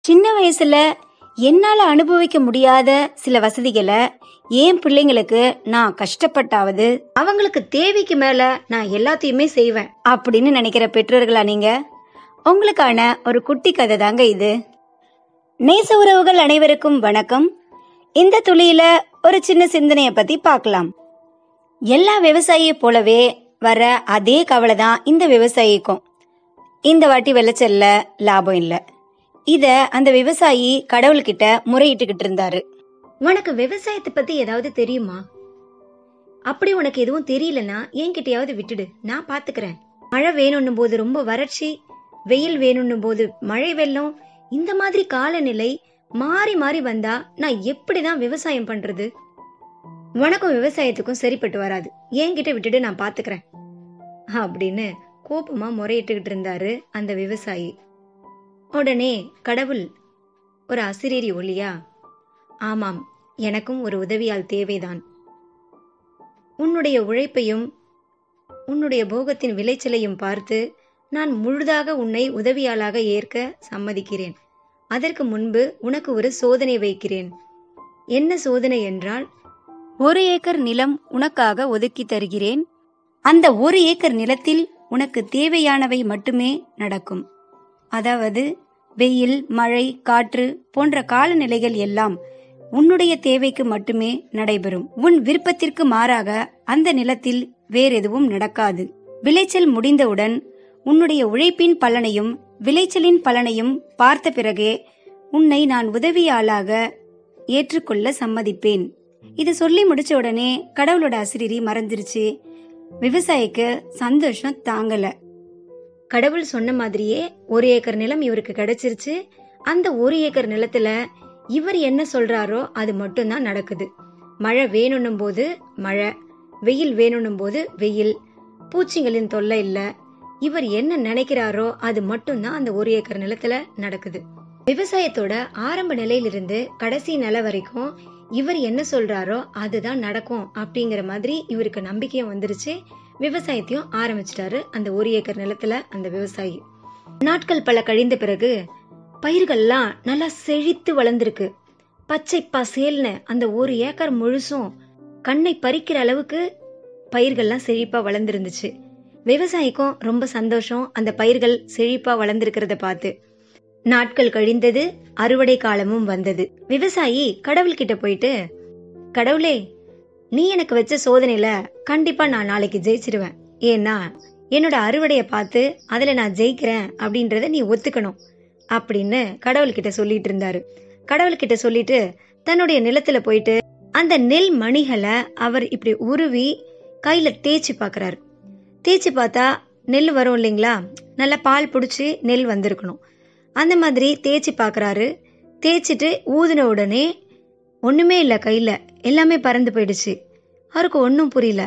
சின்ன வயசுல என்னால அனுபவிக்க முடியாத சில வசதிகளை என் பிள்ளைங்களுக்கு நான் கஷ்டப்பட்டாவது அவங்களுக்கு தேவைக்கு மேல நான் எல்லாத்தையுமே செய்வேன் அப்படின்னு நினைக்கிற பெற்றோர்களா நீங்க உங்களுக்கான ஒரு குட்டி கதை தாங்க இது நேச உறவுகள் அனைவருக்கும் வணக்கம் இந்த துளியில ஒரு சின்ன சிந்தனைய பத்தி பார்க்கலாம் எல்லா விவசாயியை போலவே வர அதே கவலை தான் இந்த விவசாயிக்கும் இந்த வாட்டி விளைச்சல்ல லாபம் இல்ல இத அந்த விவசாயி கடவுள்கிட்ட முறையிட்டுக்கிட்டு இருந்தாரு உனக்கு விவசாயத்தை பத்தி ஏதாவது தெரியுமா அப்படி உனக்கு எதுவும் தெரியலனா என்கிட்டயாவது விட்டுடு நான் பாத்துக்கிறேன் மழை வேணும்னும் போது ரொம்ப வறட்சி வெயில் வேணும்னும் போது மழை வெள்ளம் இந்த மாதிரி காலநிலை மாறி மாறி வந்தா நான் எப்படிதான் விவசாயம் பண்றது உனக்கும் விவசாயத்துக்கும் சரிப்பட்டு வராது என்கிட்ட விட்டுட்டு நான் பாத்துக்கிறேன் அப்படின்னு கோபமா முறையிட்டுக்கிட்டு இருந்தாரு அந்த விவசாயி உடனே கடவுள் ஒரு அசிரேரி ஒளியா ஆமாம் எனக்கும் ஒரு உதவியால் தேவைதான் உன்னுடைய உழைப்பையும் உன்னுடைய போகத்தின் விளைச்சலையும் பார்த்து நான் முழுதாக உன்னை உதவியாளாக ஏற்க சம்மதிக்கிறேன் அதற்கு முன்பு உனக்கு ஒரு சோதனை வைக்கிறேன் என்ன சோதனை என்றால் ஒரு ஏக்கர் நிலம் உனக்காக ஒதுக்கி தருகிறேன் அந்த ஒரு ஏக்கர் நிலத்தில் உனக்கு தேவையானவை மட்டுமே நடக்கும் அதாவது வெயில் மழை காற்று போன்ற காலநிலைகள் எல்லாம் உன்னுடைய தேவைக்கு மட்டுமே நடைபெறும் உன் விருப்பத்திற்கு மாறாக அந்த நிலத்தில் வேறெதுவும் நடக்காது விளைச்சல் முடிந்தவுடன் உன்னுடைய உழைப்பின் பலனையும் விளைச்சலின் பலனையும் பார்த்த பிறகே உன்னை நான் உதவியாளாக ஏற்றுக்கொள்ள சம்மதிப்பேன் இது சொல்லி முடிச்ச உடனே கடவுளோட அசிரிரி மறந்துருச்சு விவசாயிக்கு சந்தோஷம் தாங்கல கடவுள் சொன்ன மாதிரியே ஒரு ஏக்கர் நிலம் இவருக்கு கிடைச்சிருச்சு அந்த ஒரு ஏக்கர் நிலத்துல இவர் என்ன சொல்றாரோ அது மட்டும்தான் நடக்குது மழை வேணும்னும் போது மழை வெயில் வேணும்னும் போது வெயில் பூச்சிகளின் தொல்லை இல்ல இவர் என்ன நினைக்கிறாரோ அது மட்டும்தான் அந்த ஒரு ஏக்கர் நிலத்துல நடக்குது விவசாயத்தோட ஆரம்ப நிலையிலிருந்து கடைசி நிலை வரைக்கும் இவர் என்ன சொல்றாரோ அதுதான் நடக்கும் அப்படிங்கிற மாதிரி இவருக்கு நம்பிக்கையும் வந்துருச்சு விவசாயத்தையும் ஆரம்பிச்சிட்டாரு அந்த ஒரு ஏக்கர் நிலத்துல அந்த விவசாயி நாட்கள் பல கழிந்த பிறகு பயிர்கள்லாம் நல்லா செழித்து வளர்ந்துருக்கு பச்சை பசேல்னு அந்த ஒரு ஏக்கர் முழுசும் கண்ணை பறிக்கிற அளவுக்கு பயிர்கள்லாம் செழிப்பா வளர்ந்துருந்துச்சு விவசாயிக்கும் ரொம்ப சந்தோஷம் அந்த பயிர்கள் செழிப்பா வளர்ந்திருக்கிறத பார்த்து நாட்கள் கழிந்தது அறுவடை காலமும் வந்தது விவசாயி கடவுள்கிட்ட போயிட்டு கடவுளே நீ எனக்கு வச்ச சோதனையில கண்டிப்பா நான் நாளைக்கு ஜெயிச்சிருவேன் ஏன்னா என்னோட அறுவடைய பார்த்து அதுல நான் ஜெயிக்கிறேன் அப்படின்றத நீ ஒத்துக்கணும் அப்படின்னு கடவுள்கிட்ட சொல்லிட்டு இருந்தாரு கடவுள்கிட்ட சொல்லிட்டு தன்னுடைய நிலத்துல போயிட்டு அந்த நெல் மணிகளை அவர் இப்படி உருவி கையில தேய்ச்சி பார்க்கறாரு தேய்ச்சி பார்த்தா நெல் வரும் இல்லைங்களா நல்லா பால் பிடிச்சி நெல் வந்திருக்கணும் அந்த மாதிரி தேய்ச்சி பார்க்கறாரு தேய்ச்சிட்டு ஊதின உடனே ஒண்ணுமே இல்லை கையில எல்லாமே பறந்து போயிடுச்சு அவருக்கு ஒன்றும் புரியல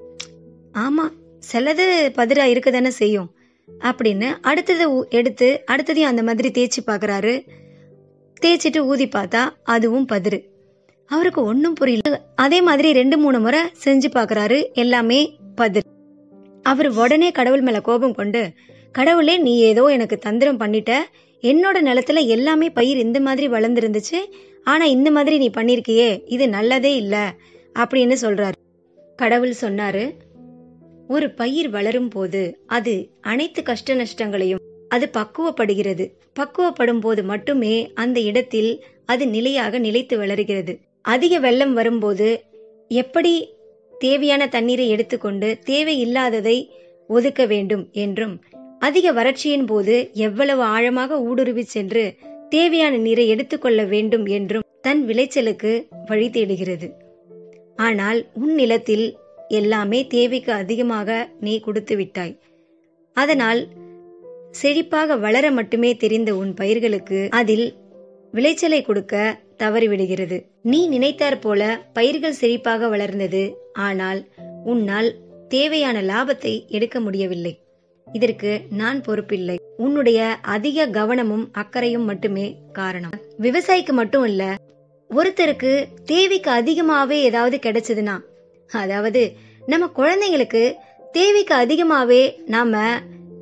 ஆமா சிலது பதிரா இருக்க தானே செய்யும் அப்படின்னு அடுத்ததை ஊ- எடுத்து அடுத்ததையும் அந்த மாதிரி தேய்ச்சி பார்க்கறாரு தேய்ச்சிட்டு ஊதி பார்த்தா அதுவும் பதிரு அவருக்கு ஒன்றும் புரியல அதே மாதிரி ரெண்டு மூணு முறை செஞ்சு பார்க்கறாரு எல்லாமே பதிர் அவர் உடனே கடவுள் மேல கோபம் கொண்டு கடவுளே நீ ஏதோ எனக்கு தந்திரம் பண்ணிட்ட என்னோட நிலத்துல எல்லாமே பயிர் இந்த மாதிரி வளர்ந்துருந்துச்சு ஆனா இந்த மாதிரி நீ பண்ணிருக்கியே இது நல்லதே இல்ல அப்படின்னு சொல்றாரு கடவுள் சொன்னாரு ஒரு பயிர் வளரும் போது அது அனைத்து கஷ்ட நஷ்டங்களையும் அது பக்குவப்படுகிறது பக்குவப்படும் போது மட்டுமே அந்த இடத்தில் அது நிலையாக நிலைத்து வளருகிறது அதிக வெள்ளம் வரும்போது எப்படி தேவையான தண்ணீரை எடுத்துக்கொண்டு தேவையில்லாததை ஒதுக்க வேண்டும் என்றும் அதிக வறட்சியின் போது எவ்வளவு ஆழமாக ஊடுருவி சென்று தேவையான நீரை எடுத்துக்கொள்ள வேண்டும் என்றும் தன் விளைச்சலுக்கு வழி தேடுகிறது ஆனால் உன் நிலத்தில் எல்லாமே தேவைக்கு அதிகமாக நீ கொடுத்து விட்டாய் அதனால் செழிப்பாக வளர மட்டுமே தெரிந்த உன் பயிர்களுக்கு அதில் விளைச்சலை கொடுக்க தவறிவிடுகிறது நீ நினைத்தாற் போல பயிர்கள் செழிப்பாக வளர்ந்தது ஆனால் உன்னால் தேவையான லாபத்தை எடுக்க முடியவில்லை இதற்கு நான் பொறுப்பில்லை உன்னுடைய அதிக கவனமும் அக்கறையும் மட்டுமே காரணம் விவசாயிக்கு மட்டும் இல்ல ஒருத்தருக்கு தேவைக்கு அதிகமாவே ஏதாவது கிடைச்சதுன்னா அதாவது நம்ம குழந்தைங்களுக்கு தேவைக்கு அதிகமாவே நாம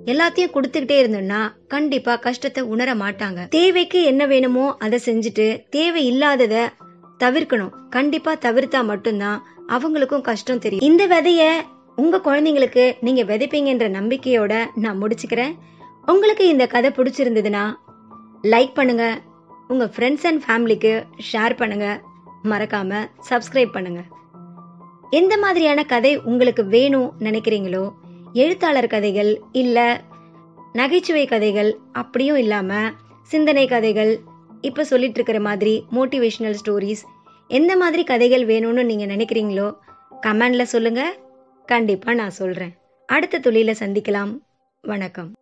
எல்லாத்தையும் கொடுத்துக்கிட்டே இருந்தோம்னா கண்டிப்பா கஷ்டத்தை உணர மாட்டாங்க தேவைக்கு என்ன வேணுமோ அதை செஞ்சுட்டு தேவை இல்லாதத தவிர்க்கணும் கண்டிப்பா தவிர்த்தா மட்டும்தான் அவங்களுக்கும் கஷ்டம் தெரியும் இந்த விதைய உங்க குழந்தைங்களுக்கு நீங்க விதைப்பீங்கன்ற நம்பிக்கையோட நான் முடிச்சுக்கிறேன் உங்களுக்கு இந்த கதை பிடிச்சிருந்ததுன்னா லைக் பண்ணுங்க உங்க ஃப்ரெண்ட்ஸ் அண்ட் ஃபேமிலிக்கு ஷேர் பண்ணுங்க மறக்காம சப்ஸ்கிரைப் பண்ணுங்க எந்த மாதிரியான கதை உங்களுக்கு வேணும் நினைக்கிறீங்களோ எழுத்தாளர் கதைகள் இல்ல நகைச்சுவை கதைகள் அப்படியும் இல்லாம சிந்தனை கதைகள் இப்ப சொல்லிட்டு இருக்கிற மாதிரி மோட்டிவேஷனல் ஸ்டோரிஸ் எந்த மாதிரி கதைகள் வேணும்னு நீங்க நினைக்கிறீங்களோ கமெண்ட்ல சொல்லுங்க கண்டிப்பா நான் சொல்றேன் அடுத்த தொழில சந்திக்கலாம் வணக்கம்